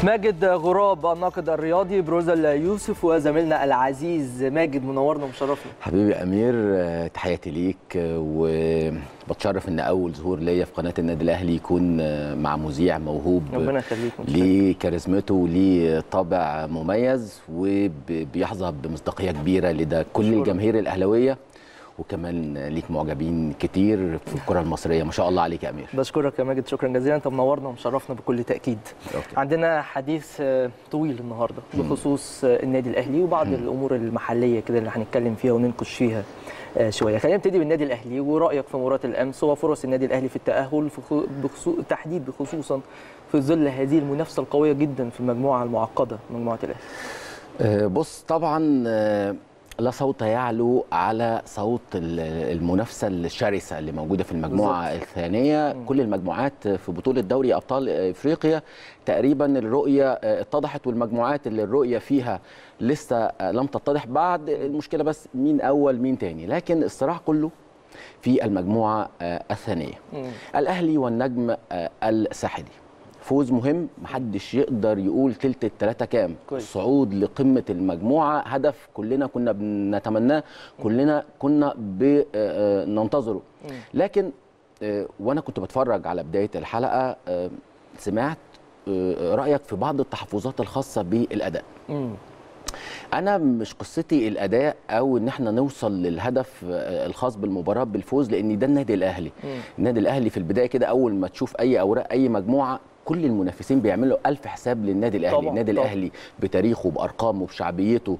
ماجد غراب الناقد الرياضي بروزل يوسف وزميلنا العزيز ماجد منورنا ومشرفنا حبيبي امير آه، تحياتي ليك آه، وبتشرف ان اول ظهور ليا في قناه النادي الاهلي يكون آه، مع مذيع موهوب ربنا يخليك ليه كاريزمته وليه طابع مميز وبيحظى بمصداقيه كبيره لدى كل مشكور. الجماهير الاهلاويه وكمان ليك معجبين كتير في الكره المصريه ما شاء الله عليك يا امير بشكرك يا ماجد شكرا جزيلا انت منورنا ومشرفنا بكل تاكيد أوكي. عندنا حديث آه، طويل النهارده بخصوص آه، النادي الاهلي وبعض الامور المحليه كده اللي هنتكلم فيها وننقش فيها آه، شويه خلينا نبتدي بالنادي الاهلي ورايك في مباراه الامس وفرص النادي الاهلي في التاهل في خو- بخصو... تحديد خصوصا في ظل هذه المنافسه القويه جدا في المجموعه المعقده مجموعه الاهلي آه، بص طبعا آه، لا صوت يعلو على صوت ال- المنافسه الشرسه اللي موجوده في المجموعه بالظبط. الثانيه كل المجموعات في بطوله دوري ابطال افريقيا تقريبا الرؤيه آه، اتضحت والمجموعات اللي الرؤيه فيها لسه آه، لم تتضح بعد المشكله بس مين اول مين تاني لكن الصراع كله في المجموعه آه، الثانيه مم. الاهلي والنجم آه، الساحلي فوز مهم محدش يقدر يقول تلت التلاته كام كويس. الصعود لقمه المجموعه هدف كلنا كنا بنتمناه كلنا كنا بننتظره مم. لكن آه، وانا كنت بتفرج على بدايه الحلقه آه، سمعت آه، رايك في بعض التحفظات الخاصه بالاداء مم. انا مش قصتي الاداء او ان احنا نوصل للهدف آه، الخاص بالمباراه بالفوز لان ده النادي الاهلي مم. النادي الاهلي في البدايه كده اول ما تشوف اي اوراق اي مجموعه كل المنافسين بيعملوا ألف حساب للنادي الاهلي طبعاً، النادي طبعاً. الاهلي بتاريخه بارقامه بشعبيته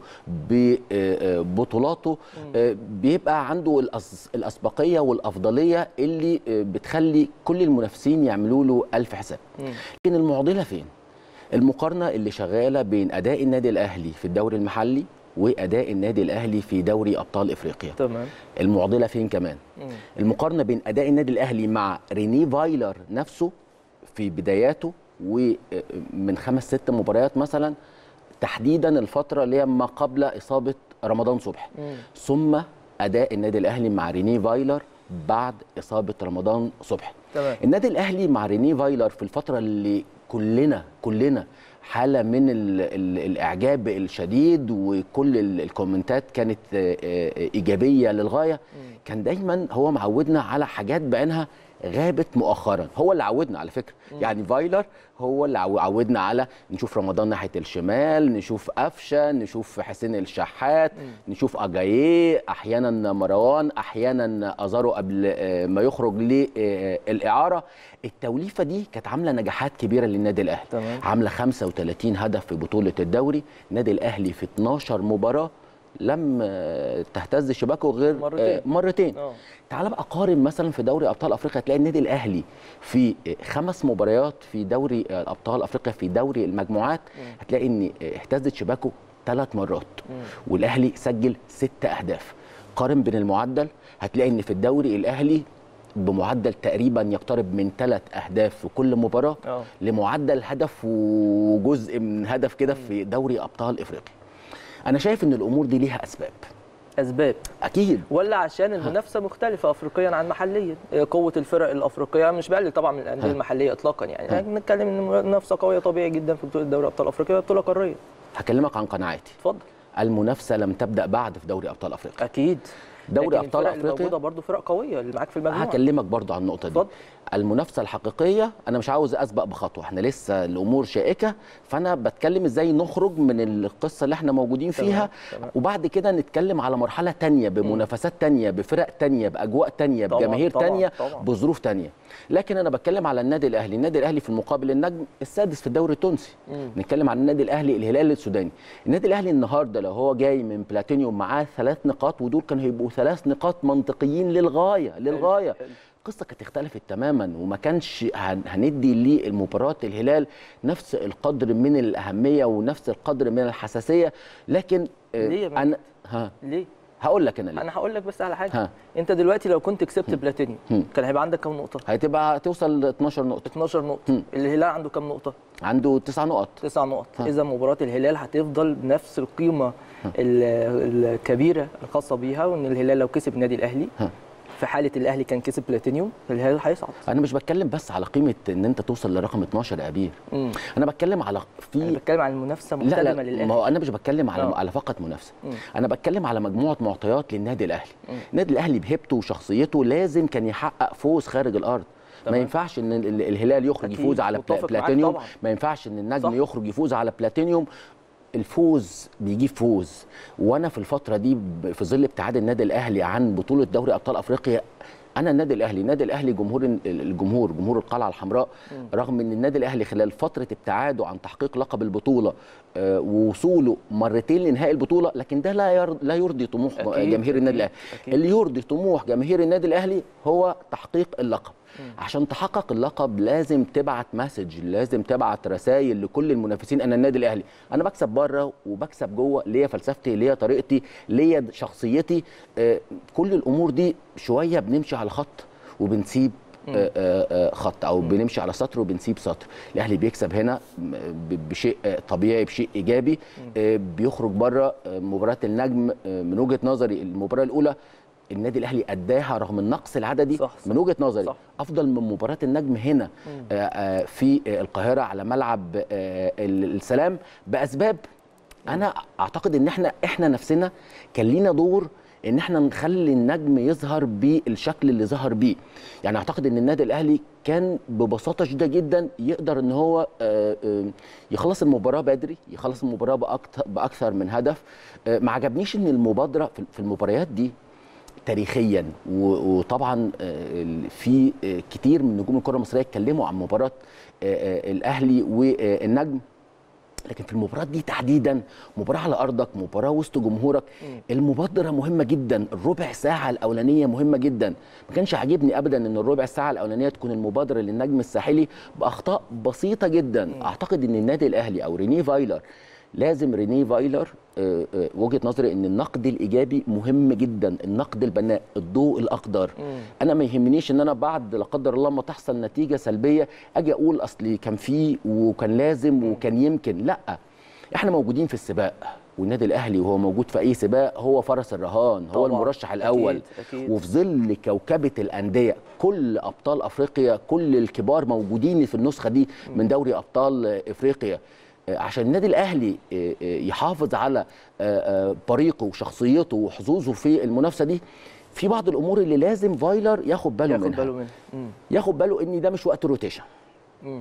ببطولاته آه، بيبقى عنده الأس- الاسبقيه والافضليه اللي آه، بتخلي كل المنافسين يعملوا له ألف حساب مم. لكن المعضله فين المقارنه اللي شغاله بين اداء النادي الاهلي في الدوري المحلي واداء النادي الاهلي في دوري ابطال افريقيا تمام المعضله فين كمان مم. المقارنه بين اداء النادي الاهلي مع ريني فايلر نفسه في بداياته ومن خمس ست مباريات مثلا تحديدا الفتره اللي هي ما قبل اصابه رمضان صبحي مم. ثم اداء النادي الاهلي مع ريني فايلر بعد اصابه رمضان صبحي تمام النادي الاهلي مع ريني فايلر في الفتره اللي كلنا كلنا حاله من ال ال الاعجاب الشديد وكل ال- الكومنتات كانت آه، آه، ايجابيه للغايه كان دايما هو معودنا على حاجات بعينها غابت مؤخرا هو اللي عودنا على فكره يعني فايلر هو اللي عو- عودنا على نشوف رمضان ناحيه الشمال نشوف قفشه نشوف حسين الشحات نشوف اجاييه احيانا مروان احيانا ازارو قبل آه، ما يخرج للاعاره التوليفه دي كانت عامله نجاحات كبيره للنادي الاهلي تمام. عامله 35 هدف في بطوله الدوري النادي الاهلي في 12 مباراه لم آه، تهتز شباكه غير آه، مرتين. مرتين اه تعال بقى قارن مثلا في دوري ابطال افريقيا تلاقي النادي الاهلي في خمس مباريات في دوري ابطال افريقيا في دوري المجموعات هتلاقي ان اهتزت شباكه ثلاث مرات والاهلي سجل ست اهداف قارن بين المعدل هتلاقي ان في الدوري الاهلي بمعدل تقريبا يقترب من ثلاث اهداف في كل مباراه اه لمعدل هدف وجزء من هدف كده في دوري ابطال افريقيا انا شايف ان الامور دي ليها اسباب اسباب اكيد ولا عشان المنافسه مختلفه افريقيا عن محليا قوه الفرق الافريقيه مش بقلل طبعا من الانديه ها. المحليه اطلاقا يعني ها. احنا بنتكلم ان المنافسه قويه طبيعي جدا في بطوله دوري ابطال افريقيا بطوله قاريه هكلمك عن قناعاتي اتفضل المنافسه لم تبدا بعد في دوري ابطال افريقيا اكيد دوري لكن ابطال الفرق اللي افريقيا موجوده برضه فرق قويه اللي معاك في المجموعه هكلمك برضو عن النقطه دي اتفضل. المنافسه الحقيقيه انا مش عاوز اسبق بخطوه احنا لسه الامور شائكه فانا بتكلم ازاي نخرج من القصه اللي احنا موجودين تمام، فيها تمام. وبعد كده نتكلم على مرحله تانية بمنافسات تانية بفرق تانية باجواء تانية طبعاً، بجماهير طبعاً، تانية طبعاً. بظروف تانية لكن انا بتكلم على النادي الاهلي النادي الاهلي في المقابل النجم السادس في الدوري التونسي مم. نتكلم عن النادي الاهلي الهلال السوداني النادي الاهلي النهارده لو هو جاي من بلاتينيوم معاه ثلاث نقاط ودول كانوا هيبقوا ثلاث نقاط منطقيين للغايه للغايه حلو. القصه كانت اختلفت تماما وما كانش هن- هندي للمباراه الهلال نفس القدر من الاهميه ونفس القدر من الحساسيه لكن آه، ليه يا مجدي؟ انا ها ليه هقول لك انا ليه انا هقول لك بس على حاجه ها. انت دلوقتي لو كنت كسبت بلاتينيوم هم. كان هيبقى عندك كام نقطه هتبقى توصل ل 12 نقطه 12 نقطه هم. الهلال عنده كام نقطه عنده تسع نقط تسع نقط ها. اذا مباراه الهلال هتفضل بنفس القيمه ال- الكبيره الخاصه بيها وان الهلال لو كسب النادي الاهلي ها. في حاله الاهلي كان كسب بلاتينيوم الهلال هيصعد انا مش بتكلم بس على قيمه ان انت توصل لرقم 12 يا ابير مم. انا بتكلم على في انا بتكلم عن المنافسه لا محتدمه لا ما للاهلي هو انا مش بتكلم على آه. على فقط منافسه مم. انا بتكلم على مجموعه معطيات للنادي الاهلي مم. النادي الاهلي بهيبته وشخصيته لازم كان يحقق فوز خارج الارض ما تمام. ينفعش ان ال- الهلال يخرج أكيد، يفوز على متفق بلا- معاك بلاتينيوم طبعاً. ما ينفعش ان النجم صح. يخرج يفوز على بلاتينيوم الفوز بيجيب فوز وانا في الفتره دي ب- في ظل ابتعاد النادي الاهلي عن بطوله دوري ابطال افريقيا انا النادي الاهلي النادي الاهلي جمهور ال- الجمهور جمهور القلعه الحمراء رغم ان النادي الاهلي خلال فتره ابتعاده عن تحقيق لقب البطوله آه، ووصوله مرتين لنهائي البطوله لكن ده لا يرضي لا يرضي طموح أكيد، جماهير النادي أكيد، الاهلي أكيد. اللي يرضي طموح جماهير النادي الاهلي هو تحقيق اللقب عشان تحقق اللقب لازم تبعت مسج لازم تبعت رسائل لكل المنافسين انا النادي الاهلي انا بكسب بره وبكسب جوه ليا فلسفتي ليا طريقتي ليا شخصيتي آه، كل الامور دي شويه بنمشي على خط وبنسيب آه، آه، آه، خط او بنمشي على سطر وبنسيب سطر الاهلي بيكسب هنا ب- بشيء آه، طبيعي بشيء ايجابي آه، بيخرج بره آه، مباراه النجم آه، من وجهه نظري المباراه الاولى النادي الاهلي اداها رغم النقص العددي صح، صح. من وجهه نظري صح. افضل من مباراه النجم هنا آه، آه، في آه، القاهره على ملعب آه، ال- السلام باسباب انا اعتقد ان احنا احنا نفسنا كان لينا دور ان احنا نخلي النجم يظهر بالشكل اللي ظهر بيه يعني اعتقد ان النادي الاهلي كان ببساطه شديده جدا يقدر ان هو آه، آه، يخلص المباراه بدري يخلص المباراه باكثر باكثر من هدف آه، ما عجبنيش ان المبادره في- في المباريات دي تاريخيا و- وطبعا آه، ال- في آه، كتير من نجوم الكره المصريه اتكلموا عن مباراه آه، آه، الاهلي والنجم لكن في المباراه دي تحديدا مباراه على ارضك مباراه وسط جمهورك المبادره مهمه جدا الربع ساعه الاولانيه مهمه جدا ما كانش عاجبني ابدا ان الربع ساعه الاولانيه تكون المبادره للنجم الساحلي باخطاء بسيطه جدا اعتقد ان النادي الاهلي او ريني فايلر لازم ريني فايلر آه، آه، وجهه نظري ان النقد الايجابي مهم جدا النقد البناء الضوء الاخضر انا ما يهمنيش ان انا بعد لا قدر الله ما تحصل نتيجه سلبيه اجي اقول اصلي كان في وكان لازم وكان يمكن لا احنا موجودين في السباق والنادي الاهلي وهو موجود في اي سباق هو فرس الرهان هو طبعاً. المرشح الاول أكيد، أكيد. وفي ظل كوكبه الانديه كل ابطال افريقيا كل الكبار موجودين في النسخه دي من دوري ابطال افريقيا آه، عشان النادي الاهلي آه، آه، يحافظ على آه، آه، بريقه وشخصيته وحظوظه في المنافسه دي في بعض الامور اللي لازم فايلر ياخد باله ياخد منها باله منه مم. ياخد باله ان ده مش وقت روتيشن مم.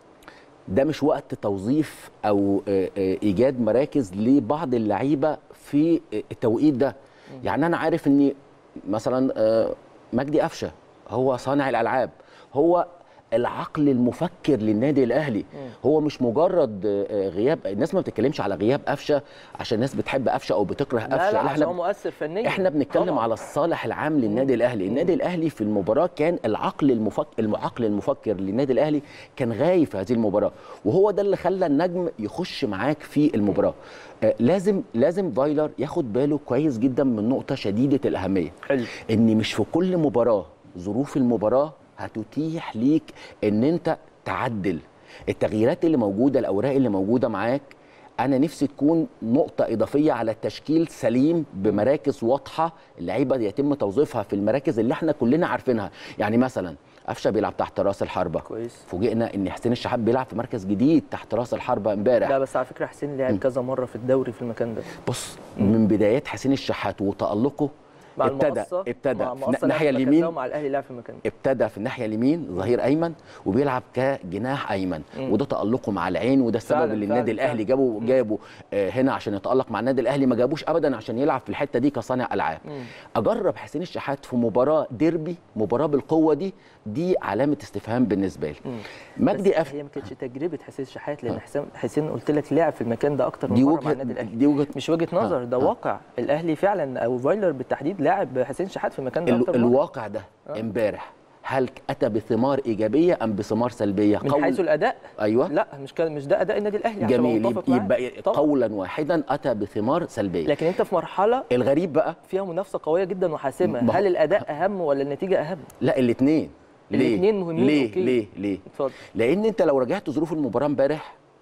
ده مش وقت توظيف او آه، آه، ايجاد مراكز لبعض اللعيبه في آه، التوقيت ده يعني انا عارف ان مثلا آه، مجدي قفشه هو صانع الالعاب هو العقل المفكر للنادي الاهلي هو مش مجرد آه، غياب الناس ما بتتكلمش على غياب قفشه عشان الناس بتحب قفشه او بتكره قفشه لا لا احنا عشان هو مؤثر فنيا احنا بنتكلم طبعاً. على الصالح العام للنادي الاهلي النادي الاهلي في المباراه كان العقل المفكر العقل المفكر للنادي الاهلي كان غايب في هذه المباراه وهو ده اللي خلى النجم يخش معاك في المباراه آه لازم لازم فايلر ياخد باله كويس جدا من نقطه شديده الاهميه حلو ان مش في كل مباراه ظروف المباراه هتتيح ليك ان انت تعدل التغييرات اللي موجوده الاوراق اللي موجوده معاك انا نفسي تكون نقطه اضافيه على التشكيل سليم بمراكز واضحه اللعيبه يتم توظيفها في المراكز اللي احنا كلنا عارفينها يعني مثلا قفشه بيلعب تحت راس الحربه كويس فوجئنا ان حسين الشحات بيلعب في مركز جديد تحت راس الحربه امبارح لا بس على فكره حسين لعب كذا مره في الدوري في المكان ده بص من بدايات حسين الشحات وتالقه مع ابتدى المقصة ابتدى مع في المقصة الناحيه لعب في المكان ده اليمين ومع الاهلي لعب في المكان ده ابتدى في الناحيه اليمين ظهير ايمن وبيلعب كجناح ايمن وده تالقه مع العين وده السبب فعلاً، اللي فعلاً، النادي الاهلي فعلاً. جابه جابه آه، هنا عشان يتالق مع النادي الاهلي ما جابوش ابدا عشان يلعب في الحته دي كصانع العاب اجرب حسين الشحات في مباراه ديربي مباراه بالقوه دي دي علامه استفهام بالنسبه لي مجدي بس قفشه هي ما كانتش تجربه حسين شحات لان حسين حسين قلت لك لعب في المكان ده اكتر من دي مره مع وجهه النادي الاهلي دي وجهه مش وجهه نظر ده آه. واقع الاهلي فعلا او فايلر بالتحديد لاعب حسين شحات في المكان ده ال- اكتر من مرة. الواقع ده امبارح هل اتى بثمار ايجابيه ام بثمار سلبيه من قول- حيث الاداء ايوه لا مش كان مش ده اداء النادي الاهلي عشان جميل متفق يبقى, معاك. يبقى طبعاً. قولا واحدا اتى بثمار سلبيه لكن انت في مرحله الغريب بقى فيها منافسه قويه جدا وحاسمه ما هو- هل الاداء اهم ولا النتيجه اهم لا الاثنين ليه الاتنين مهمين، ليه أوكي. ليه ليه اتفضل لان انت لو رجعت ظروف المباراه امبارح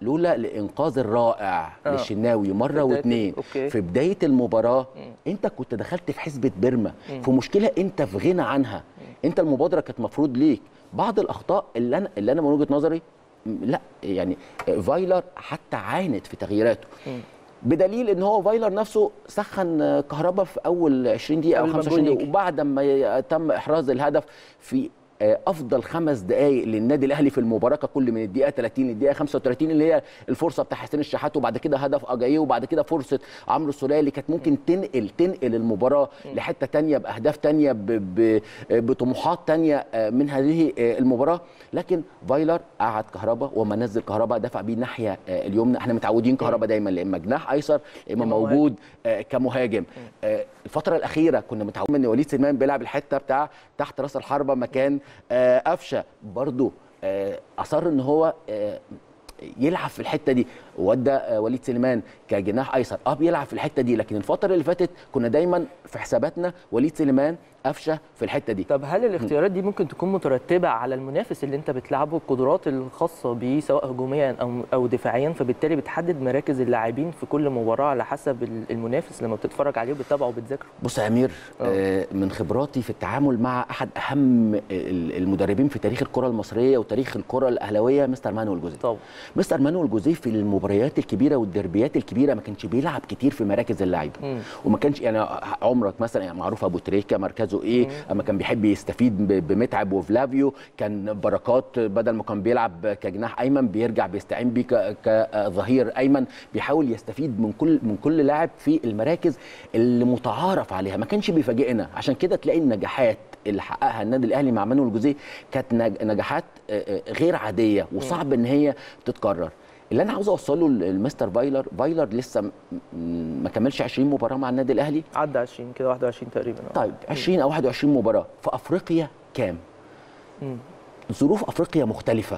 لولا الانقاذ الرائع آه. للشناوي مره بداية- واثنين أوكي. في بدايه المباراه انت كنت دخلت في حسبه بيرما في مشكله انت في غنى عنها انت المبادره كانت مفروض ليك بعض الاخطاء اللي انا اللي انا من وجهه نظري م- لا يعني فايلر حتى عانت في تغييراته بدليل ان هو فايلر نفسه سخن كهربا في اول 20 دقيقه او قبل ما 25 الجول دقيقه يجي. وبعد ما ي- تم احراز الهدف في آه، افضل خمس دقائق للنادي الاهلي في المباراه ككل من الدقيقه 30 للدقيقه 35 اللي هي الفرصه بتاع حسين الشحات وبعد كده هدف اجاييه وبعد كده فرصه عمرو السوليه اللي كانت ممكن تنقل تنقل المباراه لحته تانية باهداف تانية ب- ب- بطموحات تانية آه، من هذه آه، المباراه لكن فايلر قعد كهربا وما نزل كهربا دفع بيه الناحيه آه، اليمنى احنا متعودين كهربا دايما لا اما جناح ايسر لا اما إما موجود آه، كمهاجم آه، الفتره الاخيره كنا متعودين ان وليد سليمان بيلعب الحته بتاع تحت راس الحربه مكان آه، قفشه برضو آه، اصر ان هو آه، يلعب في الحته دي ودى آه، وليد سليمان كجناح ايسر اه بيلعب في الحته دي لكن الفتره اللي فاتت كنا دايما في حساباتنا وليد سليمان قفشه في الحته دي طب هل الاختيارات دي ممكن تكون مترتبه على المنافس اللي انت بتلعبه القدرات الخاصه بيه سواء هجوميا او او دفاعيا فبالتالي بتحدد مراكز اللاعبين في كل مباراه على حسب ال- المنافس لما بتتفرج عليه وبتتابعه وبتذاكره بص يا امير آه، من خبراتي في التعامل مع احد اهم ال- المدربين في تاريخ الكره المصريه وتاريخ الكره الاهلاويه مستر مانويل جوزيه طبعا مستر مانويل جوزيه في المباريات الكبيره والدربيات الكبيره ما كانش بيلعب كتير في مراكز اللعيبه مم. وما كانش يعني عمرك مثلا يعني معروف ابو تريكه مركزه ايه اما كان بيحب يستفيد ب- بمتعب وفلافيو كان بركات بدل ما كان بيلعب كجناح ايمن بيرجع بيستعين بيه ك- كظهير ايمن بيحاول يستفيد من كل من كل لاعب في المراكز اللي متعارف عليها ما كانش بيفاجئنا عشان كده تلاقي النجاحات اللي حققها النادي الاهلي مع مانويل جوزيه كانت نج- نجاحات آه، آه، غير عاديه وصعب ان هي تتكرر اللي انا عاوز اوصله لمستر فايلر فايلر لسه م- م- ما كملش 20 مباراه مع النادي الاهلي عدى 20 كده 21 تقريبا آه. طيب 20 او 21 مباراه في افريقيا كام مم. ظروف افريقيا مختلفه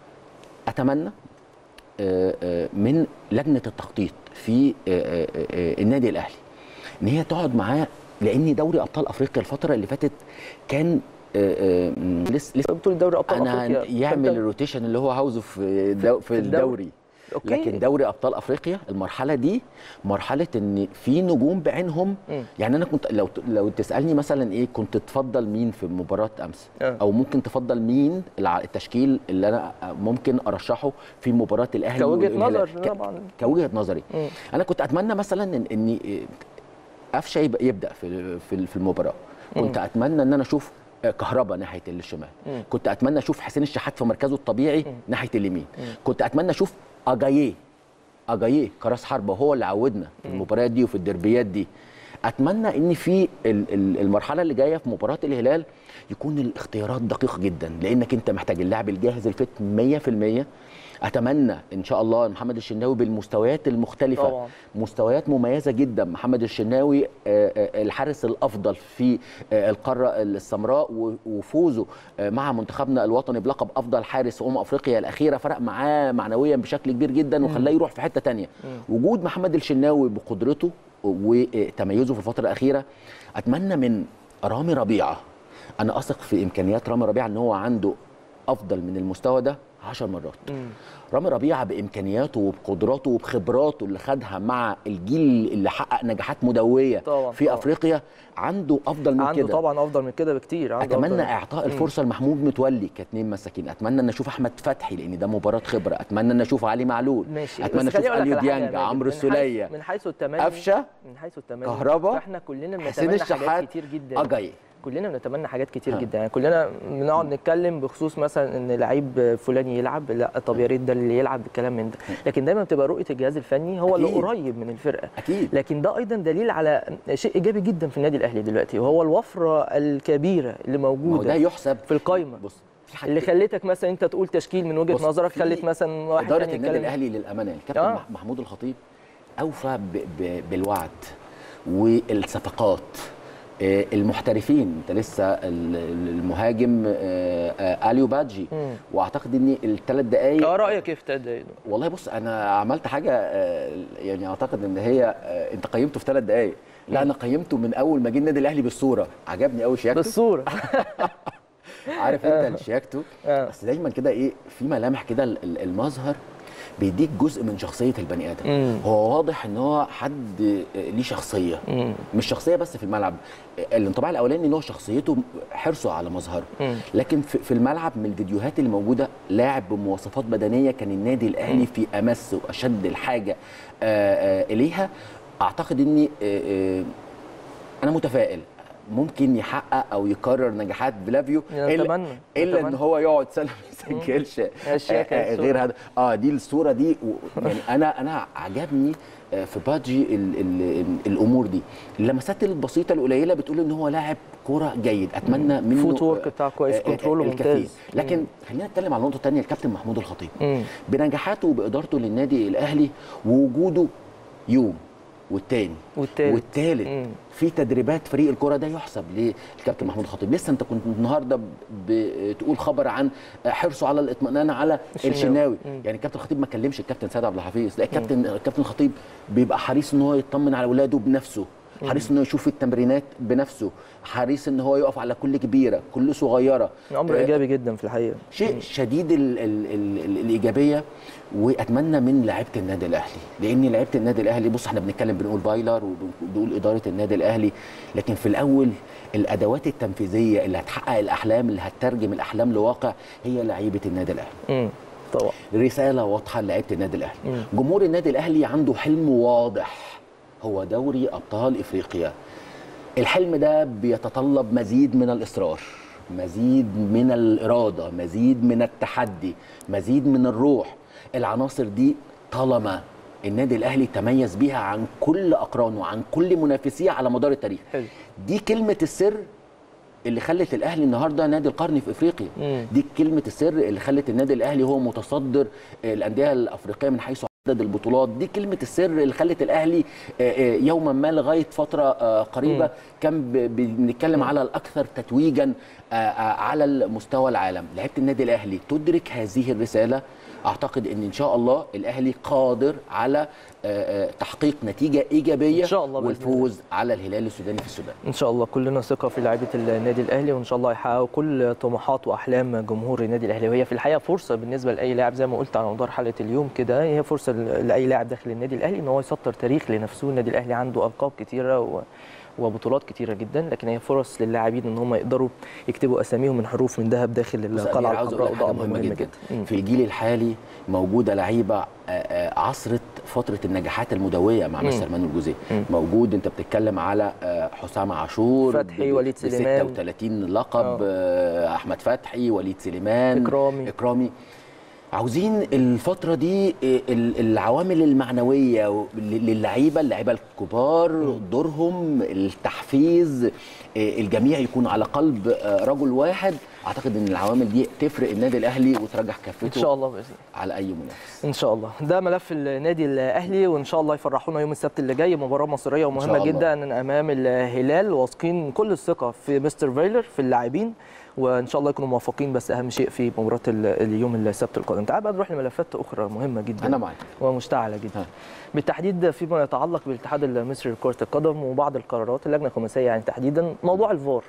اتمنى آه، آه، من لجنه التخطيط في آه، آه، آه، النادي الاهلي ان هي تقعد معاه لان دوري ابطال افريقيا الفتره اللي فاتت كان آه، آه، م- لسه لسه بطوله دوري ابطال انا افريقيا يعمل فأنت- الروتيشن اللي هو عاوزه في دو في الدوري. الدوري أوكي. لكن دوري ابطال افريقيا المرحله دي مرحله ان في نجوم بعينهم مم. يعني انا كنت لو لو تسالني مثلا ايه كنت تفضل مين في مباراه امس آه. او ممكن تفضل مين الع- التشكيل اللي انا ممكن ارشحه في مباراه الاهلي كوجهه والهلال. نظر ك- طبعا كوجهه نظري مم. انا كنت اتمنى مثلا ان ان قفشه يبقى يبدا في في في المباراه كنت اتمنى ان انا اشوف كهربا ناحيه الشمال مم. كنت اتمنى اشوف حسين الشحات في مركزه الطبيعي ناحيه اليمين كنت اتمنى اشوف اجاييه اجاييه كراس حربه هو اللي عودنا في المباريات دي وفي الدربيات دي اتمنى ان في ال- ال- المرحله اللي جايه في مباراه الهلال يكون الاختيارات دقيقه جدا لانك انت محتاج اللاعب الجاهز الفت 100% اتمنى ان شاء الله محمد الشناوي بالمستويات المختلفه طبعا. مستويات مميزه جدا محمد الشناوي آه، آه، الحارس الافضل في آه، القاره السمراء و- وفوزه آه، مع منتخبنا الوطني بلقب افضل حارس في امم افريقيا الاخيره فرق معاه معنويا بشكل كبير جدا وخلاه يروح في حته تانية وجود محمد الشناوي بقدرته وتميزه في الفتره الاخيره اتمنى من رامي ربيعه انا اثق في امكانيات رامي ربيعه ان هو عنده افضل من المستوى ده 10 مرات مم. رامي ربيعه بامكانياته وبقدراته وبخبراته اللي خدها مع الجيل اللي حقق نجاحات مدويه طبعاً، في طبعاً. افريقيا عنده افضل من عنده كده طبعا افضل من كده بكتير عنده اتمنى أفضل. اعطاء الفرصه لمحمود متولي كاثنين مساكين اتمنى ان اشوف احمد فتحي لان ده مباراه خبره اتمنى ان اشوف علي معلول ماشي اتمنى بس خليني اشوف أقول لك اليو على حاجة يا ديانج ماجد. عمرو من حيث- السوليه من حيث التمني قفشه من حيث التمني كهربا، فاحنا كلنا حسين بنتمنى الشحات حاجات كتير جدا اجاي كلنا بنتمنى حاجات كتير ها. جدا يعني كلنا بنقعد نتكلم بخصوص مثلا ان لعيب فلاني يلعب لا طب يا ريت ده اللي يلعب الكلام من ده لكن دايما بتبقى رؤيه الجهاز الفني هو اللي أكيد. قريب من الفرقه اكيد لكن ده ايضا دليل على شيء ايجابي جدا في النادي الاهلي دلوقتي وهو الوفره الكبيره اللي ما هو ده موجوده يحسب في القايمه بص في اللي حاجتين خلتك مثلا انت تقول تشكيل من وجهه بص، نظرك في خلت مثلا واحد اداره تاني النادي يتكلم الاهلي للامانه الكابتن آه. مح- محمود الخطيب اوفى ب... ب... بالوعد والصفقات آه، المحترفين انت لسه ال- ال- المهاجم آه، آه، اليو بادجي مم. واعتقد ان الثلاث دقائق اه رايك ايه في تد والله بص انا عملت حاجه آه، يعني اعتقد ان هي آه، انت قيمته في ثلاث دقائق لا انا قيمته من اول ما جه النادي الاهلي بالصوره عجبني قوي شياكته بالصوره عارف انت شياكته آه. بس دايما كده ايه في ملامح كده ال- ال- المظهر بيديك جزء من شخصيه البني ادم مم. هو واضح ان هو حد ليه شخصيه مم. مش شخصيه بس في الملعب الانطباع الاولاني ان هو شخصيته حرصه على مظهره مم. لكن في في الملعب من الفيديوهات اللي موجوده لاعب بمواصفات بدنيه كان النادي الاهلي في امس واشد الحاجه آه، آه، اليها اعتقد اني آه، آه، انا متفائل ممكن يحقق او يكرر نجاحات فلافيو الا نتمنى الا ان نتمنى. هو يقعد سنه ما يسجلش أشياء آه، كانت آه، صورة. غير هذا اه دي الصوره دي و- يعني انا انا عجبني آه، في بادجي ال ال الامور دي اللمسات البسيطه القليله بتقول ان هو لاعب كوره جيد اتمنى منه فوت وورك آه، بتاعه كويس، آه، آه، كنتروله الكثير. ممتاز. لكن خلينا نتكلم على نقطه ثانيه الكابتن محمود الخطيب مم. بنجاحاته وبادارته للنادي الاهلي ووجوده يوم والتاني والتالت. والتالت مم. في تدريبات فريق الكره ده يحسب للكابتن محمود الخطيب لسه انت كنت النهارده بتقول خبر عن حرصه على الاطمئنان على الشناوي. الشناوي مم. يعني الكابتن الخطيب ما كلمش الكابتن سيد عبد الحفيظ لا الكابتن الكابتن الخطيب بيبقى حريص ان هو يطمن على اولاده بنفسه حريص انه يشوف التمرينات بنفسه حريص ان هو يقف على كل كبيره كل صغيره امر آه، ايجابي جدا في الحقيقه شيء شديد ال ال ال ال الايجابيه واتمنى من لعيبه النادي الاهلي لان لعيبه النادي الاهلي بص احنا بنتكلم بنقول بايلر وبنقول اداره النادي الاهلي لكن في الاول الادوات التنفيذيه اللي هتحقق الاحلام اللي هتترجم الاحلام لواقع هي لعيبه النادي الاهلي مم. طبعا رساله واضحه لعيبه النادي الاهلي مم. جمهور النادي الاهلي عنده حلم واضح هو دوري ابطال افريقيا الحلم ده بيتطلب مزيد من الاصرار مزيد من الاراده مزيد من التحدي مزيد من الروح العناصر دي طالما النادي الاهلي تميز بيها عن كل اقرانه وعن كل منافسيه على مدار التاريخ حلو. دي كلمه السر اللي خلت الاهلي النهارده نادي القرن في افريقيا مم. دي كلمه السر اللي خلت النادي الاهلي هو متصدر الانديه الافريقيه من حيث عدد البطولات دي كلمه السر اللي خلت الاهلي آه، آه، يوما ما لغايه فتره آه، قريبه مم. كان ب- بنتكلم على الاكثر تتويجا آه، آه، على المستوى العالم لعيبه النادي الاهلي تدرك هذه الرساله اعتقد ان ان شاء الله الاهلي قادر على آه، آه، تحقيق نتيجه ايجابيه إن شاء الله بإذن والفوز على الهلال السوداني في السودان ان شاء الله كلنا ثقه في لعيبه النادي الاهلي وان شاء الله يحققوا كل طموحات واحلام جمهور النادي الاهلي وهي في الحقيقه فرصه بالنسبه لاي لاعب زي ما قلت على مدار حلقه اليوم كده هي فرصه لاي لاعب داخل النادي الاهلي ان هو يسطر تاريخ لنفسه النادي الاهلي عنده القاب كتيره و وبطولات كتيره جدا لكن هي فرص للاعبين ان هم يقدروا يكتبوا اساميهم من حروف من ذهب داخل بص أمير، القلعه عاوز اقول الحمراء لك وده حاجه امر مهمه جدا مم. في الجيل الحالي موجوده لعيبه آه، آه، عصرت فتره النجاحات المدويه مع مم. مستر مانويل جوزيه مم. موجود انت بتتكلم على آه، حسام عاشور فتحي، ب- وليد ب سليمان. 36 لقب آه، احمد فتحي وليد سليمان إكرامي. اكرامي عاوزين الفترة دي آه، ال- العوامل المعنوية و- ل- للعيبة اللعيبة الكبار دورهم التحفيز آه، الجميع يكون على قلب آه، رجل واحد اعتقد ان العوامل دي تفرق النادي الاهلي وترجح كفته ان شاء الله باذن الله على اي منافس ان شاء الله ده ملف النادي الاهلي وان شاء الله يفرحونا يوم السبت اللي جاي مباراه مصريه إن شاء ومهمه الله. جدا امام الهلال واثقين كل الثقه في مستر فايلر في اللاعبين وان شاء الله يكونوا موفقين بس اهم شيء في مباراه ال- اليوم السبت القادم تعال بقى نروح لملفات اخرى مهمه جدا انا معاك ومشتعله جدا ها. بالتحديد فيما يتعلق بالاتحاد المصري لكره القدم وبعض القرارات اللجنه الخماسيه يعني تحديدا موضوع الفار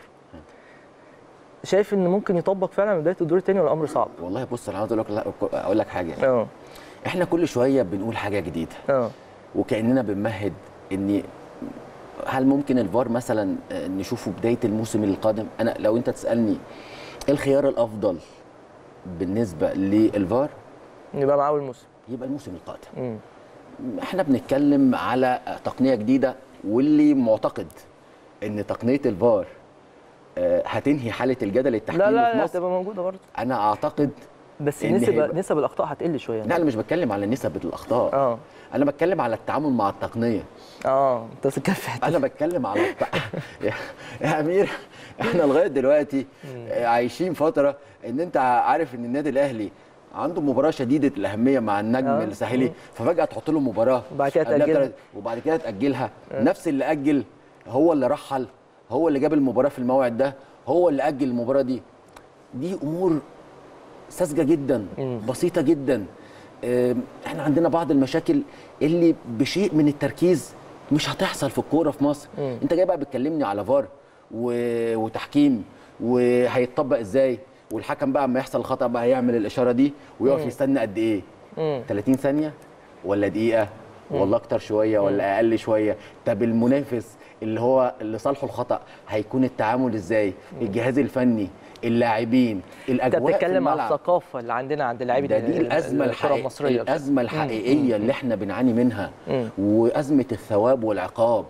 شايف ان ممكن يطبق فعلا من بدايه الدور الثاني ولا الامر صعب؟ والله بص انا عاوز اقول لك لا، اقول لك حاجه اه احنا كل شويه بنقول حاجه جديده اه وكاننا بنمهد ان هل ممكن الفار مثلا آه، نشوفه بدايه الموسم القادم انا لو انت تسالني ايه الخيار الافضل بالنسبه للفار يبقى معاه الموسم يبقى الموسم القادم مم. احنا بنتكلم على تقنيه جديده واللي معتقد ان تقنيه الفار آه، هتنهي حاله الجدل التحكيمي لا لا في لا مصر هتبقى موجوده برضه انا اعتقد بس إن نسب هيبقى- نسب الاخطاء هتقل شويه لا انا مش بتكلم على نسب الاخطاء اه انا بتكلم على التعامل مع التقنيه اه انت بتتكفي انا بتكلم على الت... يا- يا امير احنا لغايه دلوقتي عايشين فتره ان انت عارف ان النادي الاهلي عنده مباراه شديده الاهميه مع النجم آه. الساحلي مم. ففجاه تحط له مباراه وبعد كده قبلها تأجلها. بتلات- وبعد كده تاجلها نفس اللي اجل هو اللي رحل هو اللي جاب المباراه في الموعد ده هو اللي اجل المباراه دي دي امور ساذجه جدا مم. بسيطه جدا آم، احنا عندنا بعض المشاكل اللي بشيء من التركيز مش هتحصل في الكوره في مصر مم. انت جاي بقى بتكلمني على فار و... وتحكيم وهيتطبق ازاي والحكم بقى اما يحصل خطا بقى هيعمل الاشاره دي ويقف مم. يستنى قد ايه مم. 30 ثانيه ولا دقيقه ولا اكتر شويه ولا اقل شويه طب المنافس اللي هو اللي صالحه الخطا هيكون التعامل ازاي الجهاز الفني اللاعبين انت الاجواء في بتتكلم على الملعب. الثقافه اللي عندنا عند لاعبي ده دي الازمه الكره الحقيقيه المصريه الازمه الحقيقيه اللي احنا بنعاني منها مم. وازمه الثواب والعقاب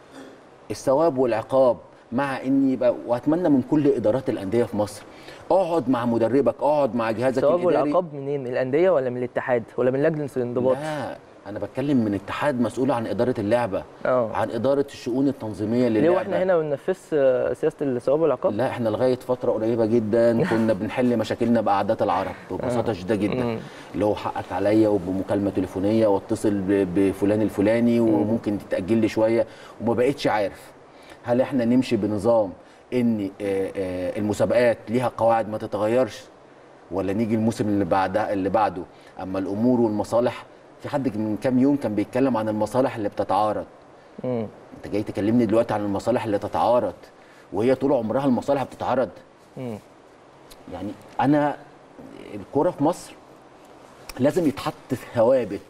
الثواب والعقاب مع ان يبقى واتمنى من كل ادارات الانديه في مصر اقعد مع مدربك اقعد مع جهازك الثواب الاداري والعقاب منين؟ من الانديه ولا من الاتحاد ولا من لجنه الانضباط؟ لا انا بتكلم من اتحاد مسؤول عن اداره اللعبه اه عن اداره الشؤون التنظيميه ليه للعبه واحنا هنا ما بننفذش آه، سياسه الثواب والعقاب؟ لا احنا لغايه فتره قريبه جدا كنا بنحل مشاكلنا باعداد العرب ببساطه شديده جدا مم. اللي هو حقك عليا وبمكالمه تليفونيه واتصل ب- بفلان الفلاني وممكن تتاجل لي شويه وما بقتش عارف هل احنا نمشي بنظام ان آه، آه، المسابقات ليها قواعد ما تتغيرش ولا نيجي الموسم اللي بعده اللي بعده اما الامور والمصالح في حد من كام يوم كان بيتكلم عن المصالح اللي بتتعارض مم. انت جاي تكلمني دلوقتي عن المصالح اللي تتعارض وهي طول عمرها المصالح بتتعارض مم. يعني انا الكوره في مصر لازم يتحط ثوابت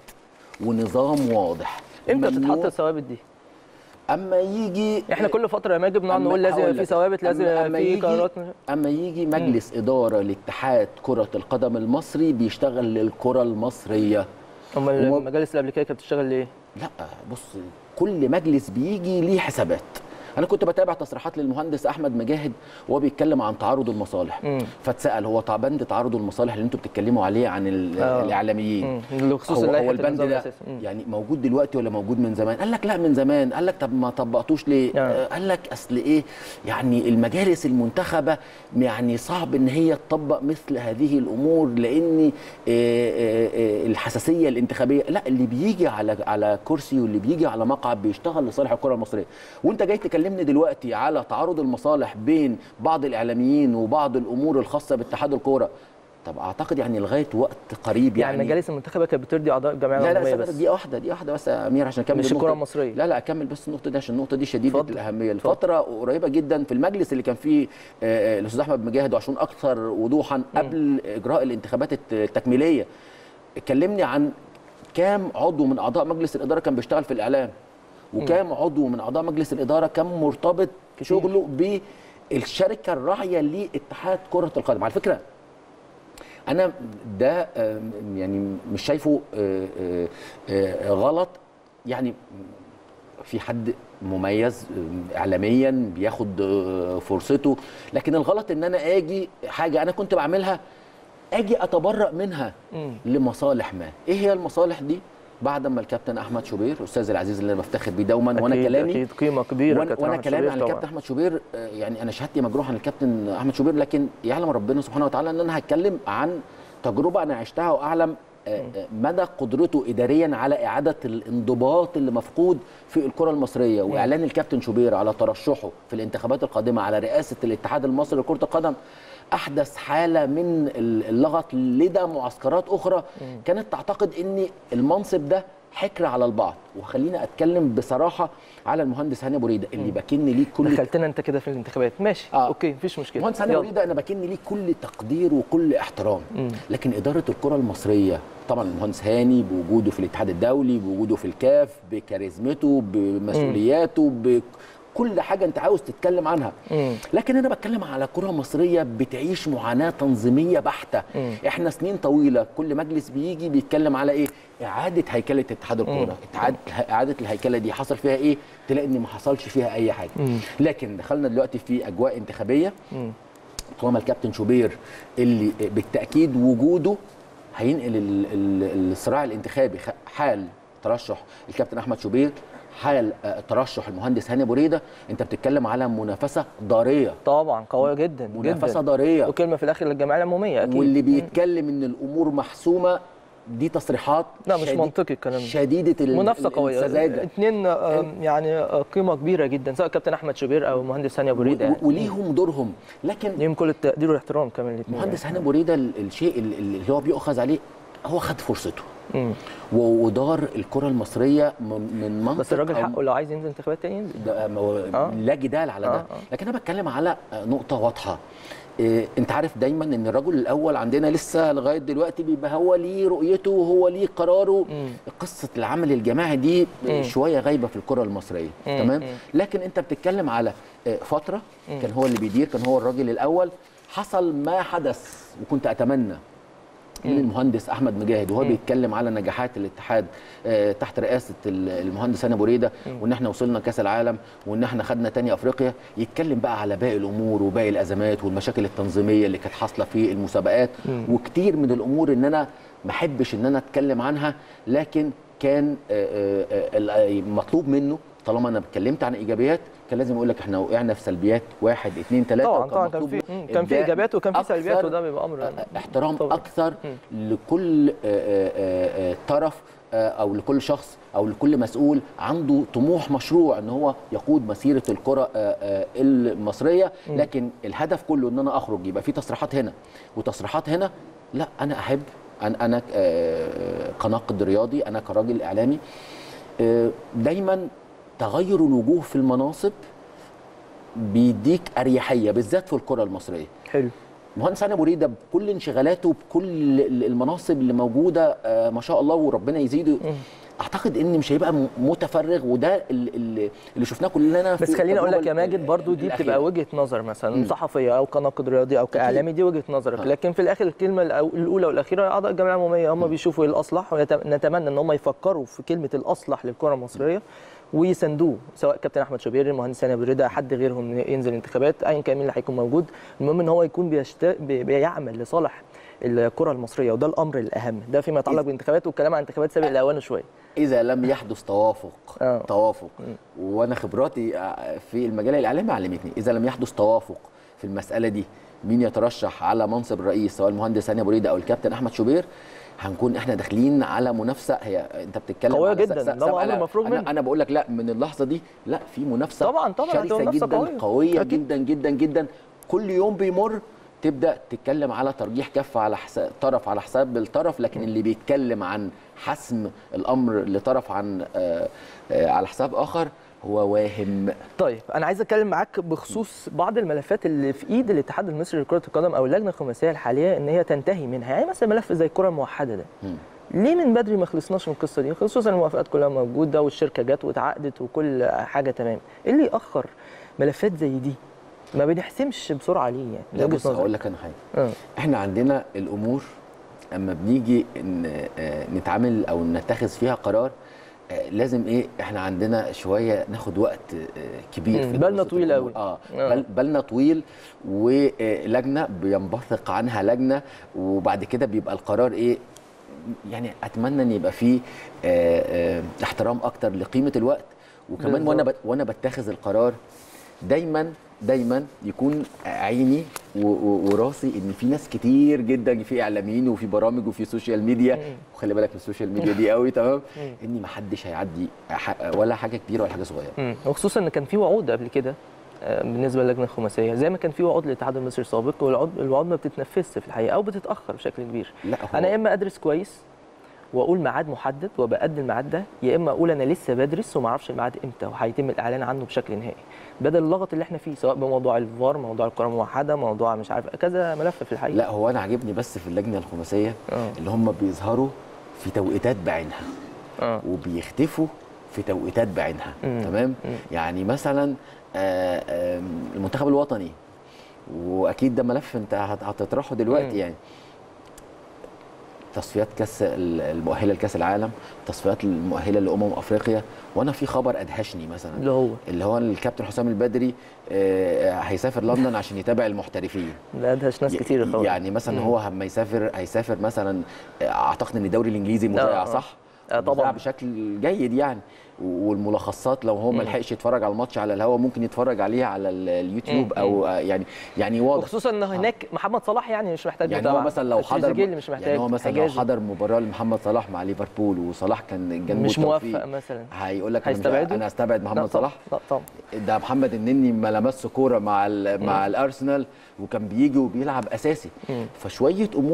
ونظام واضح امتى ممنوع- تتحط الثوابت دي؟ اما يجي احنا كل فتره لما نيجي بنقعد أما- نقول لازم هقول يبقى في لك. ثوابت لازم أما- يبقى أما في يجي- قرارات اما يجي مجلس اداره لاتحاد كره القدم المصري بيشتغل للكره المصريه امال وما- المجالس اللي قبل كده كانت بتشتغل ليه؟ لا بص كل مجلس بيجي ليه حسابات انا كنت بتابع تصريحات للمهندس احمد مجاهد وهو بيتكلم عن تعارض المصالح مم. فاتسال هو طبعا بند تعارض المصالح اللي انتوا بتتكلموا عليه عن ال- آه. الاعلاميين مم. اللي بخصوص هو, اللائحة هو البند النظام ده الأساسي. مم. يعني موجود دلوقتي ولا موجود من زمان قال لك لا من زمان قال لك طب ما طبقتوش ليه آه. آه. قال لك اصل ايه يعني المجالس المنتخبه يعني صعب ان هي تطبق مثل هذه الامور لان آه، آه، آه، الحساسيه الانتخابيه لا اللي بيجي على على كرسي واللي بيجي على مقعد بيشتغل لصالح الكره المصريه وانت جاي تكلمني دلوقتي على تعارض المصالح بين بعض الاعلاميين وبعض الامور الخاصه باتحاد الكوره طب اعتقد يعني لغايه وقت قريب يعني يعني المجالس المنتخبه كانت بترضي اعضاء الجمعيه لا لا العموميه بس بس دي واحده دي واحده بس يا امير عشان اكمل مش النقطة. الكره المصريه لا لا اكمل بس النقطه دي عشان النقطه دي شديده اتفضل. الاهميه اتفضل. الفتره قريبه جدا في المجلس اللي كان فيه آه، آه، الاستاذ احمد مجاهد وعشان اكثر وضوحا قبل اجراء الانتخابات الت- التكميليه كلمني عن كام عضو من اعضاء مجلس الاداره كان بيشتغل في الاعلام وكام عضو من اعضاء مجلس الاداره كان مرتبط شغله بالشركه الراعيه لاتحاد كره القدم على فكره انا ده آه، يعني مش شايفه آه، آه، آه، غلط يعني في حد مميز آه، اعلاميا بياخد آه، فرصته لكن الغلط ان انا اجي حاجه انا كنت بعملها اجي اتبرأ منها مم. لمصالح ما ايه هي المصالح دي بعد ما الكابتن احمد شوبير الاستاذ العزيز اللي انا بفتخر بيه دوما وانا أكيد- كلامي اكيد قيمه كبيره وانا, كابتن وأنا أحمد كلامي شوبير عن طبعاً. الكابتن احمد شوبير آه، يعني انا شهادتي مجروح عن الكابتن احمد شوبير لكن يعلم ربنا سبحانه وتعالى ان انا هتكلم عن تجربه انا عشتها واعلم آه، آه، مدى قدرته اداريا على اعاده الانضباط اللي مفقود في الكره المصريه واعلان الكابتن شوبير على ترشحه في الانتخابات القادمه على رئاسه الاتحاد المصري لكره القدم احدث حاله من اللغط لدى معسكرات اخرى كانت تعتقد ان المنصب ده حكر على البعض وخليني اتكلم بصراحه على المهندس هاني بريده اللي بكن ليه كل دخلتنا انت كده في الانتخابات ماشي آه. اوكي مفيش مشكله مهندس هاني يلا. بريده انا بكن ليه كل تقدير وكل احترام مم. لكن اداره الكره المصريه طبعا المهندس هاني بوجوده في الاتحاد الدولي بوجوده في الكاف بكاريزمته بمسؤولياته بكل حاجه انت عاوز تتكلم عنها مم. لكن انا بتكلم على كره مصريه بتعيش معاناه تنظيميه بحته مم. احنا سنين طويله كل مجلس بيجي بيتكلم على ايه اعاده هيكله اتحاد الكوره اعاده اعاده الهيكله دي حصل فيها ايه تلاقي ان ما حصلش فيها اي حاجه مم. لكن دخلنا دلوقتي في اجواء انتخابيه مم. طالما الكابتن شوبير اللي بالتاكيد وجوده هينقل ال- ال- الصراع الانتخابي خ- حال ترشح الكابتن احمد شوبير حال آه، ترشح المهندس هاني بريده انت بتتكلم على منافسه ضاريه طبعا قويه جدا منافسه جدا ضاريه وكلمه في الاخر للجمعيه العموميه اكيد واللي بيتكلم ان الامور محسومه دي تصريحات لا مش شديد- منطقي الكلام ده شديده ال- منافسه ال- قويه السذاجه اثنين يعني آه، قيمه كبيره جدا سواء كابتن احمد شوبير او مهندس هاني ابو ريده و- يعني. وليهم دورهم لكن ليهم كل التقدير والاحترام كمان الاثنين مهندس هاني بريده ال- الشيء ال- اللي هو بيؤخذ عليه هو خد فرصته مم. و- ودار الكره المصريه من من منطق بس الراجل أو- حقه لو عايز ينزل انتخابات تاني ينزل ده ما هو آه. لا جدال على ده آه، آه. لكن انا بتكلم على نقطه واضحه إيه انت عارف دايما ان الرجل الاول عندنا لسه لغايه دلوقتي بيبقى هو ليه رؤيته وهو ليه قراره مم. قصه العمل الجماعي دي مم. شويه غايبه في الكره المصريه مم. تمام مم. لكن انت بتتكلم على آه، فتره كان هو اللي بيدير كان هو الراجل الاول حصل ما حدث وكنت اتمنى من المهندس احمد مجاهد وهو بيتكلم على نجاحات الاتحاد آه، تحت رئاسه ال- المهندس هاني ابو ريده وان احنا وصلنا كاس العالم وان احنا خدنا تاني افريقيا يتكلم بقى على باقي الامور وباقي الازمات والمشاكل التنظيميه اللي كانت حاصله في المسابقات وكتير من الامور ان انا ما احبش ان انا اتكلم عنها لكن كان آه، آه، آه، مطلوب منه طالما انا اتكلمت عن ايجابيات كان لازم اقول لك احنا وقعنا في سلبيات واحد اثنين ثلاثه طبعا وكان طبعا كان مطلوب في مم. كان في إبداء ايجابيات وكان في سلبيات أكثر وده بيبقى امر احترام طبعاً. اكثر لكل آه، آه، آه، طرف آه، او لكل شخص او لكل مسؤول عنده طموح مشروع ان هو يقود مسيره الكره آه، آه، المصريه لكن الهدف كله ان انا اخرج يبقى في تصريحات هنا وتصريحات هنا لا انا احب انا انا آه، كناقد رياضي انا كراجل اعلامي آه، دايما تغير الوجوه في المناصب بيديك اريحيه بالذات في الكره المصريه حلو مهندس هاني ابو ريده بكل انشغالاته بكل المناصب اللي موجوده آه، ما شاء الله وربنا يزيده اعتقد ان مش هيبقى م- متفرغ وده ال- ال- اللي شفناه كلنا في بس خليني اقول لك يا التجربة ماجد برضو دي الأخيرة. بتبقى وجهه نظر مثلا مم. صحفيه او كناقد رياضي او كاعلامي دي وجهه نظرك آه. لكن في الاخر الكلمه الأو- الاولى والاخيره اعضاء الجمعيه العموميه هم بيشوفوا ايه الاصلح ونتمنى ان هم يفكروا في كلمه الاصلح للكره المصريه ويساندوه سواء كابتن احمد شوبير المهندس هاني ابو رضا حد غيرهم ينزل انتخابات ايا كان مين اللي هيكون موجود المهم ان هو يكون بيشت... بي- بيعمل لصالح الكره المصريه وده الامر الاهم ده فيما يتعلق بالانتخابات والكلام عن انتخابات سابق لاوانه شويه اذا لم يحدث توافق آه. توافق وانا خبراتي آه، في المجال الاعلامي علمتني اذا لم يحدث توافق في المساله دي مين يترشح على منصب الرئيس سواء المهندس هاني ابو ريده او الكابتن احمد شوبير هنكون احنا داخلين على منافسه هي انت بتتكلم قوية على س- جداً، س- ده سبعة أمر لا، مفروغ انا منه. انا بقول لك لا من اللحظه دي لا في منافسه طبعاً، طبعاً، هتبقى شرسه منافسة جدا قوية. قويه أكيد. جدا جدا جدا كل يوم بيمر تبدا تتكلم على ترجيح كف على حساب طرف على حساب الطرف لكن اللي بيتكلم عن حسم الامر لطرف عن آه، آه، على حساب اخر هو واهم طيب انا عايز اتكلم معاك بخصوص بعض الملفات اللي في ايد الاتحاد المصري لكره القدم او اللجنه الخماسيه الحاليه ان هي تنتهي منها يعني مثلا ملف زي الكره الموحده ده مم. ليه من بدري ما خلصناش من القصه دي خصوصا الموافقات كلها موجوده والشركه جت واتعقدت وكل حاجه تمام ايه اللي ياخر ملفات زي دي ما بنحسمش بسرعه ليه يعني لا وجهة بص نظري. هقول لك انا حاجه اه احنا عندنا الامور اما بنيجي ان آه، نتعامل او نتخذ فيها قرار آه، لازم ايه احنا عندنا شويه ناخد وقت آه، كبير مم، في بالنا دراسة طويل الأمور. قوي. اه آه. بل بالنا طويل ولجنه بينبثق عنها لجنه وبعد كده بيبقى القرار ايه يعني اتمنى ان يبقى فيه آه، آه، احترام اكتر لقيمه الوقت وكمان وانا بالظبط. بت- وانا بتخذ القرار دايما دايما يكون عيني و- و- وراسي ان في ناس كتير جدا في اعلاميين وفي برامج وفي سوشيال ميديا وخلي بالك من السوشيال ميديا دي قوي تمام ان ما حدش هيعدي ح- ولا حاجه كبيره ولا حاجه صغيره مم. وخصوصا ان كان في وعود قبل كده آه، بالنسبه للجنه الخماسيه زي ما كان في وعود للاتحاد المصري السابق والوعود الوعود ما بتتنفذش في الحقيقه او بتتاخر بشكل كبير لا هو انا يا اما ادرس كويس واقول ميعاد محدد وبأدي الميعاد ده يا اما اقول انا لسه بدرس وما اعرفش الميعاد امتى وهيتم الاعلان عنه بشكل نهائي بدل اللغط اللي احنا فيه سواء بموضوع الفار موضوع الكره الموحده موضوع مش عارف كذا ملف في الحقيقه لا هو انا عاجبني بس في اللجنه الخماسيه اه اللي هم بيظهروا في توقيتات بعينها اه وبيختفوا في توقيتات بعينها مم. تمام مم. يعني مثلا آه، آم، المنتخب الوطني واكيد ده ملف انت هت- هتطرحه دلوقتي مم. يعني تصفيات كاس ال- المؤهله لكاس العالم تصفيات المؤهله لامم افريقيا وانا في خبر ادهشني مثلا اللي هو اللي هو الكابتن حسام البدري آه، هيسافر لندن عشان يتابع المحترفين ده ادهش ناس كتير خالص يعني مثلا مم. هو لما يسافر هيسافر مثلا آه، اعتقد ان الدوري الانجليزي مذاع آه. صح؟ آه، طبعاً. مذاع بشكل جيد يعني والملخصات لو هو ما مم. لحقش يتفرج على الماتش على الهوا ممكن يتفرج عليه على ال- اليوتيوب مم. او آه، يعني يعني واضح وخصوصا ان هناك محمد صلاح يعني مش محتاج يعني هو متابعة. مثلا لو حضر التريزيجيه مش محتاج يعني هو مثلا لو حجازي حضر مباراه لمحمد صلاح مع ليفربول وصلاح كان جنبه مش التوفيق، موفق مثلا هيقول لك أنا مش- هيستبعده؟ انا استبعد لا محمد طبعاً. صلاح لا طبعا ده محمد النني ما لمسش كوره مع ال- مع الارسنال وكان بيجي وبيلعب اساسي مم. فشويه امور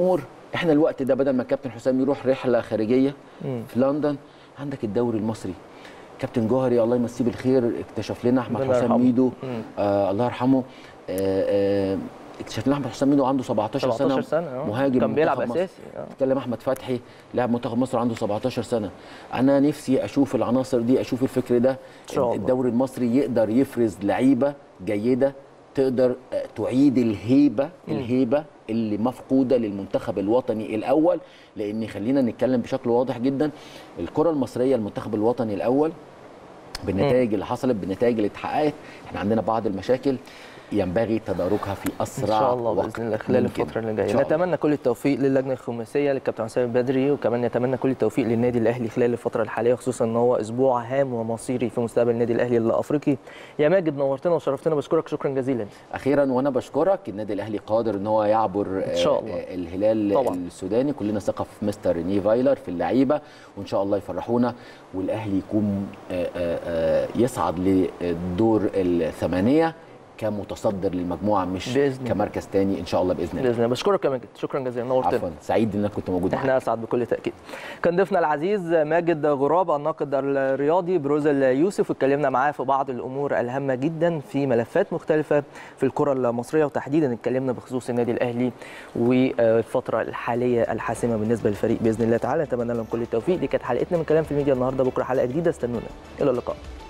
احنا الوقت ده بدل ما الكابتن حسام يروح رحله خارجيه مم. في لندن عندك الدوري المصري كابتن جوهري الله يمسيه بالخير اكتشف لنا احمد ربنا حسام يرحمه. ميدو مم. آه الله يرحمه آه آه اكتشف لنا احمد حسام ميدو عنده 17 سنه 17 سنه آه. مهاجم كان بيلعب منتخب مصر. اساسي آه. اتكلم احمد فتحي لاعب منتخب مصر عنده 17 سنه انا نفسي اشوف العناصر دي اشوف الفكر ده شاء الله. الدوري المصري يقدر يفرز لعيبه جيده تقدر آه، تعيد الهيبه الهيبه اللي مفقوده للمنتخب الوطني الاول لان خلينا نتكلم بشكل واضح جدا الكره المصريه المنتخب الوطني الاول بالنتائج اللي حصلت بالنتائج اللي اتحققت احنا عندنا بعض المشاكل ينبغي تداركها في اسرع ان شاء الله وقت باذن الله خلال ممكن. الفتره اللي إن جايه شاء الله. نتمنى كل التوفيق للجنه الخماسيه للكابتن حسام البدري وكمان نتمنى كل التوفيق للنادي الاهلي خلال الفتره الحاليه خصوصا ان هو اسبوع هام ومصيري في مستقبل النادي الاهلي الافريقي يا ماجد نورتنا وشرفتنا بشكرك شكرا جزيلا اخيرا وانا بشكرك النادي الاهلي قادر ان هو يعبر إن شاء الله. آه، الهلال طبعاً. السوداني كلنا ثقه في مستر ريني فايلر في اللعيبه وان شاء الله يفرحونا والاهلي يكون آه، آه، آه، يصعد للدور الثمانيه كمتصدر للمجموعه مش بإذن الله. كمركز تاني ان شاء الله باذن الله باذن الله بشكرك يا ماجد شكرا جزيلا نورتنا عفوا سعيد ان انا كنت موجود معاك احنا اسعد بكل تاكيد كان ضيفنا العزيز ماجد غراب الناقد الرياضي بروز اليوسف واتكلمنا معاه في بعض الامور الهامه جدا في ملفات مختلفه في الكره المصريه وتحديدا اتكلمنا بخصوص النادي الاهلي والفتره الحاليه الحاسمه بالنسبه للفريق باذن الله تعالى نتمنى لهم كل التوفيق دي كانت حلقتنا من كلام في الميديا النهارده بكره حلقه جديده استنونا الى اللقاء